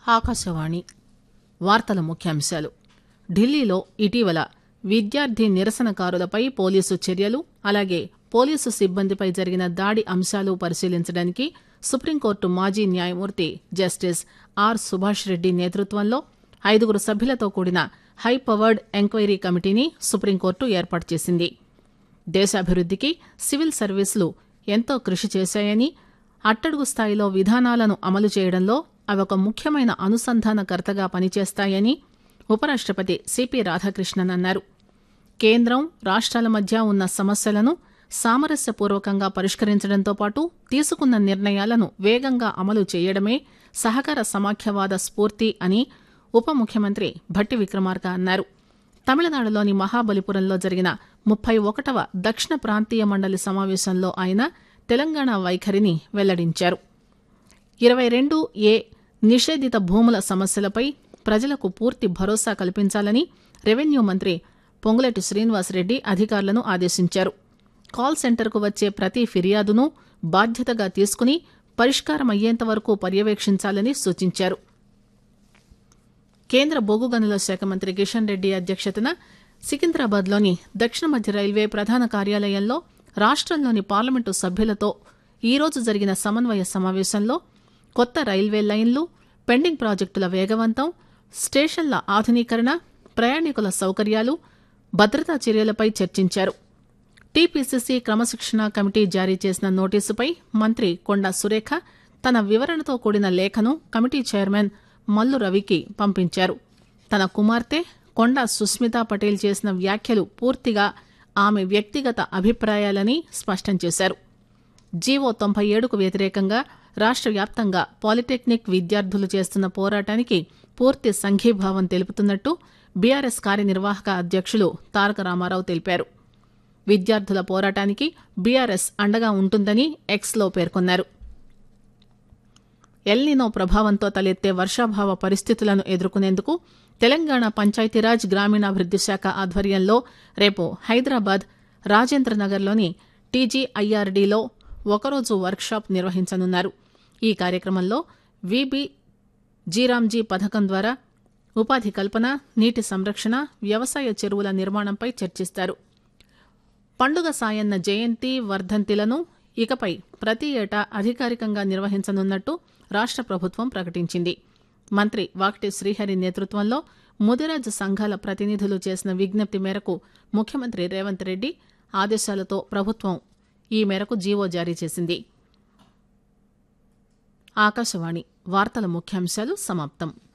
ఆకాశవాణి వార్తల ముఖ్యాంశాలు ఢిల్లీలో ఇటీవల విద్యార్థి నిరసనకారులపై పోలీసు చర్యలు అలాగే పోలీసు సిబ్బందిపై జరిగిన దాడి అంశాలు పరిశీలించడానికి సుప్రీంకోర్టు మాజీ న్యాయమూర్తి జస్టిస్ ఆర్ సుభాష్ రెడ్డి నేతృత్వంలో ఐదుగురు సభ్యులతో కూడిన హైపవర్డ్ ఎంక్వైరీ కమిటీని సుప్రీంకోర్టు ఏర్పాటు చేసింది దేశాభివృద్దికి సివిల్ సర్వీసులు ఎంతో కృషి చేశాయని అట్టడుగు స్థాయిలో విధానాలను అమలు చేయడంలో అవి ఒక ముఖ్యమైన అనుసంధానకర్తగా పనిచేస్తాయని ఉపరాష్టపతి సిపి రాధాకృష్ణన్ అన్నారు కేంద్రం రాష్ట్రాల మధ్య ఉన్న సమస్యలను సామరస్యపూర్వకంగా పరిష్కరించడంతో పాటు తీసుకున్న నిర్ణయాలను వేగంగా అమలు చేయడమే సహకార సమాఖ్యవాద స్ఫూర్తి అని ఉప ముఖ్యమంత్రి భట్టి విక్రమార్క అన్నారు తమిళనాడులోని మహాబలిపురంలో జరిగిన ముప్పై ఒకటవ దక్షిణ ప్రాంతీయ మండలి సమావేశంలో ఆయన తెలంగాణ వైఖరిని వెల్లడించారు ఇరవై రెండు ఏ నిషేధిత భూముల సమస్యలపై ప్రజలకు పూర్తి భరోసా కల్పించాలని రెవెన్యూ మంత్రి పొంగులేటి శ్రీనివాసరెడ్డి అధికారులను ఆదేశించారు కాల్ సెంటర్కు వచ్చే ప్రతి ఫిర్యాదును బాధ్యతగా తీసుకుని పరిష్కారమయ్యేంత వరకు పర్యవేక్షించాలని సూచించారు కేంద్ర బొగ్గు గనుల శాఖ మంత్రి కిషన్ రెడ్డి అధ్యక్షతన సికింద్రాబాద్లోని దక్షిణ మధ్య రైల్వే ప్రధాన కార్యాలయంలో రాష్టంలోని పార్లమెంటు సభ్యులతో ఈరోజు జరిగిన సమన్వయ సమావేశంలో కొత్త రైల్వే లైన్లు పెండింగ్ ప్రాజెక్టుల వేగవంతం స్టేషన్ల ఆధునీకరణ ప్రయాణికుల సౌకర్యాలు భద్రతా చర్యలపై చర్చించారు టీపీసీసీ క్రమశిక్షణ కమిటీ జారీ చేసిన నోటీసుపై మంత్రి కొండా సురేఖ తన వివరణతో కూడిన లేఖను కమిటీ చైర్మన్ మల్లు రవికి పంపించారు తన కుమార్తె కొండా సుస్మితా పటేల్ చేసిన వ్యాఖ్యలు పూర్తిగా ఆమె వ్యక్తిగత అభిప్రాయాలని స్పష్టం చేశారు జీవో తొంభై ఏడుకు వ్యతిరేకంగా రాష్ట్ర వ్యాప్తంగా పాలిటెక్నిక్ విద్యార్థులు చేస్తున్న పోరాటానికి పూర్తి సంఘీభావం తెలుపుతున్నట్టు బీఆర్ఎస్ కార్యనిర్వాహక అధ్యక్షులు తారక రామారావు తెలిపారు విద్యార్థుల పోరాటానికి బీఆర్ఎస్ అండగా ఉంటుందని ఎక్స్లో పేర్కొన్నారు ఎల్నినో ప్రభావంతో తలెత్తే వర్షాభావ పరిస్థితులను ఎదుర్కొనేందుకు తెలంగాణ పంచాయతీరాజ్ గ్రామీణాభివృద్ది శాఖ ఆధ్వర్యంలో రేపు హైదరాబాద్ రాజేంద్రనగర్లోని టీజీఐఆర్డీలో ఒకరోజు వర్క్షాప్ నిర్వహించనున్నారు ఈ కార్యక్రమంలో వీబీ జీరాంజీ పథకం ద్వారా ఉపాధి కల్పన నీటి సంరక్షణ వ్యవసాయ చెరువుల నిర్మాణంపై చర్చిస్తారు పండుగ సాయన్న జయంతి వర్ధంతిలను ఇకపై ప్రతి ఏటా అధికారికంగా నిర్వహించనున్నట్టు రాష్ట్ర ప్రభుత్వం ప్రకటించింది మంత్రి వాక్టి శ్రీహరి నేతృత్వంలో ముదిరాజ్ సంఘాల ప్రతినిధులు చేసిన విజ్ఞప్తి మేరకు ముఖ్యమంత్రి రేవంత్ రెడ్డి ఆదేశాలతో ప్రభుత్వం ఈ మేరకు జీవో జారీ చేసింది ఆకాశవాణి వార్తల ముఖ్యాంశాలు సమాప్తం